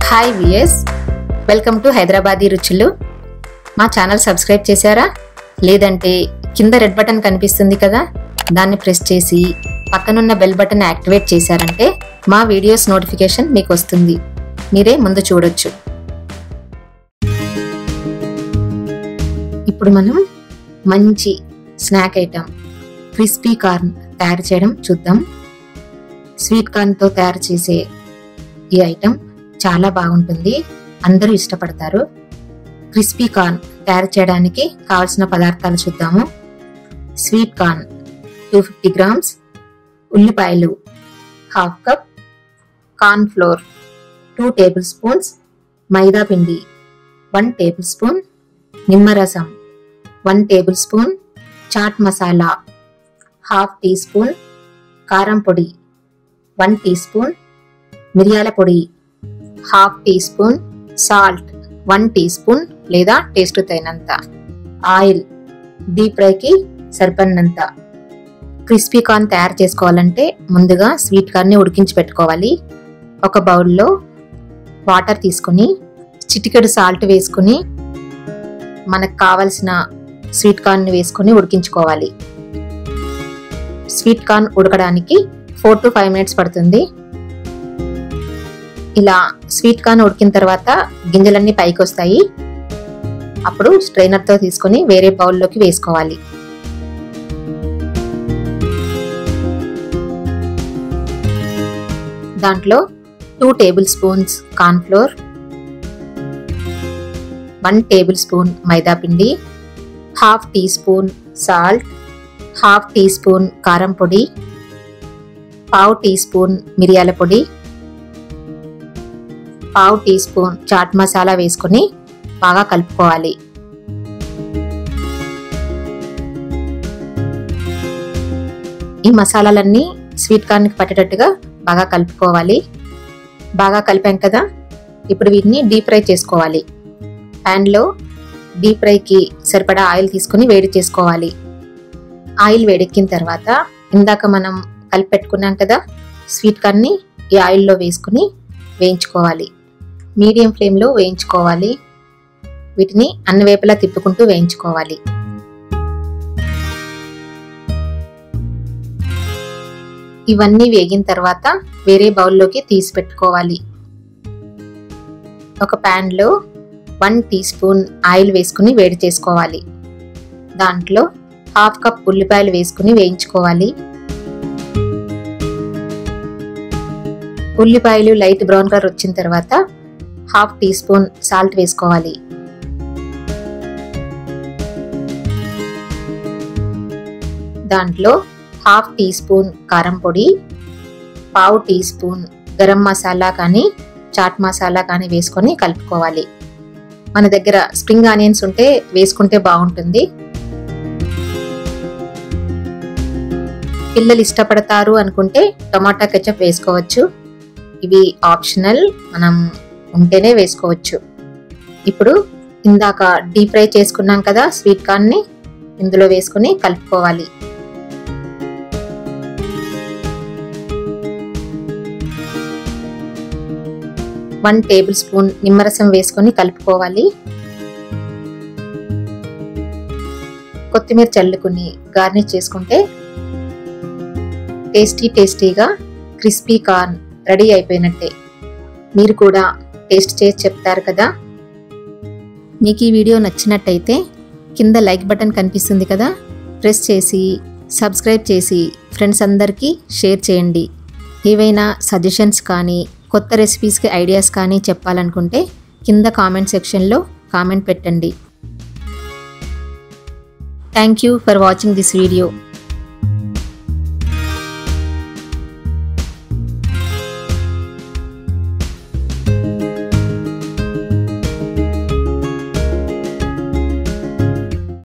hi విఎస్ welcome to Hyderabadi రుచులు మా ఛానల్ సబ్స్క్రైబ్ చేశారా లేదంటే కింద రెడ్ బటన్ కనిపిస్తుంది కదా దాన్ని ప్రెస్ చేసి పక్కనున్న బెల్ బటన్ యాక్టివేట్ చేశారంటే మా వీడియోస్ నోటిఫికేషన్ మీకు వస్తుంది మీరే ముందు చూడొచ్చు ఇప్పుడు మనం మంచి స్నాక్ ఐటమ్ క్రిస్పీ కార్న్ తయారు చేయడం చూద్దాం స్వీట్ కార్న్తో తయారు చేసే ఈ ఐటెం చాలా బాగుంటుంది అందరూ ఇష్టపడతారు క్రిస్పీ కార్న్ తయారు చేయడానికి కావలసిన పదార్థాలు చూద్దాము sweet corn two fifty grams ఉల్లిపాయలు half cup cornflour two tablespoons మైదా పిండి వన్ టేబుల్ స్పూన్ నిమ్మరసం one tablespoon chaat masala half teaspoon కారం పొడి వన్ టీ స్పూన్ మిరియాల పొడి half teaspoon salt one teaspoon లేదా taste తగినంత ఆయిల్ డీప్ ఫ్రైకి సరిపడినంత క్రిస్పీ కార్న్ తయారు చేసుకోవాలంటే ముందుగా స్వీట్ కార్న్ని ఉడికించి పెట్టుకోవాలి ఒక బౌల్లో వాటర్ తీసుకుని చిటికెడు సాల్ట్ వేసుకుని మనకు కావలసిన స్వీట్ కార్న్ వేసుకుని ఉడికించుకోవాలి స్వీట్ కార్న్ ఉడకడానికి ఫోర్ టు ఫైవ్ మినిట్స్ పడుతుంది ఇలా స్వీట్ కార్న్ ఉడికిన తర్వాత గింజలన్నీ పైకి వస్తాయి అప్పుడు స్ట్రైనర్తో తీసుకొని వేరే బౌల్లోకి వేసుకోవాలి దాంట్లో two tablespoons cornflour one tablespoon మైదా పిండి half teaspoon salt half teaspoon కారం పొడి పావు టీ స్పూన్ మిరియాల పొడి పావు టీ స్పూన్ చాట్ మసాలా వేసుకొని బాగా కలుపుకోవాలి ఈ మసాలాలన్నీ స్వీట్ కార్న్కి పట్టేటట్టుగా బాగా కలుపుకోవాలి బాగా కలిపాం కదా ఇప్పుడు వీటిని డీప్ ఫ్రై చేసుకోవాలి ప్యాన్లో డీప్ ఫ్రైకి సరిపడా ఆయిల్ తీసుకుని వేడి చేసుకోవాలి ఆయిల్ వేడెక్కిన తర్వాత ఇందాక మనం కలిపి పెట్టుకున్నాం కదా స్వీట్ కార్న్ని ఈ ఆయిల్లో వేసుకుని వేయించుకోవాలి మీడియం ఫ్లేమ్లో వేయించుకోవాలి వీటిని అన్ని వైపులా తిప్పుకుంటూ వేయించుకోవాలి ఇవన్నీ వేగిన తర్వాత వేరే బౌల్లోకి తీసి పెట్టుకోవాలి ఒక ప్యాన్లో వన్ టీ స్పూన్ ఆయిల్ వేసుకుని వేడి చేసుకోవాలి దాంట్లో హాఫ్ కప్ ఉల్లిపాయలు వేసుకుని వేయించుకోవాలి ఉల్లిపాయలు లైట్ బ్రౌన్ కలర్ వచ్చిన తర్వాత హాఫ్ టీ స్పూన్ సాల్ట్ వేసుకోవాలి దాంట్లో హాఫ్ టీ స్పూన్ కారం పొడి పావు టీ స్పూన్ గరం మసాలా కానీ చాట్ మసాలా కానీ వేసుకొని కలుపుకోవాలి మన దగ్గర స్ప్రింగ్ ఆనియన్స్ ఉంటే వేసుకుంటే బాగుంటుంది పిల్లలు ఇష్టపడతారు అనుకుంటే టమాటా కెచప్ వేసుకోవచ్చు ఇవి ఆప్షనల్ మనం ఉంటేనే వేసుకోవచ్చు ఇప్పుడు ఇందాక డీప్ ఫ్రై చేసుకున్నాం కదా స్వీట్ కార్న్ని ఇందులో వేసుకుని కలుపుకోవాలి వన్ టేబుల్ స్పూన్ నిమ్మరసం వేసుకొని కలుపుకోవాలి కొత్తిమీర చల్లుకుని గార్నిష్ చేసుకుంటే టేస్టీ టేస్టీగా క్రిస్పీ కార్న్ రెడీ అయిపోయినట్టే మీరు కూడా టేస్ట్ చేసి చెప్తారు కదా మీకు ఈ వీడియో నచ్చినట్టయితే కింద లైక్ బటన్ కనిపిస్తుంది కదా ప్రెస్ చేసి సబ్స్క్రైబ్ చేసి ఫ్రెండ్స్ అందరికీ షేర్ చేయండి ఏవైనా సజెషన్స్ కానీ కొత్త రెసిపీస్కి ఐడియాస్ కానీ చెప్పాలనుకుంటే కింద కామెంట్ సెక్షన్లో కామెంట్ పెట్టండి thank you for watching this video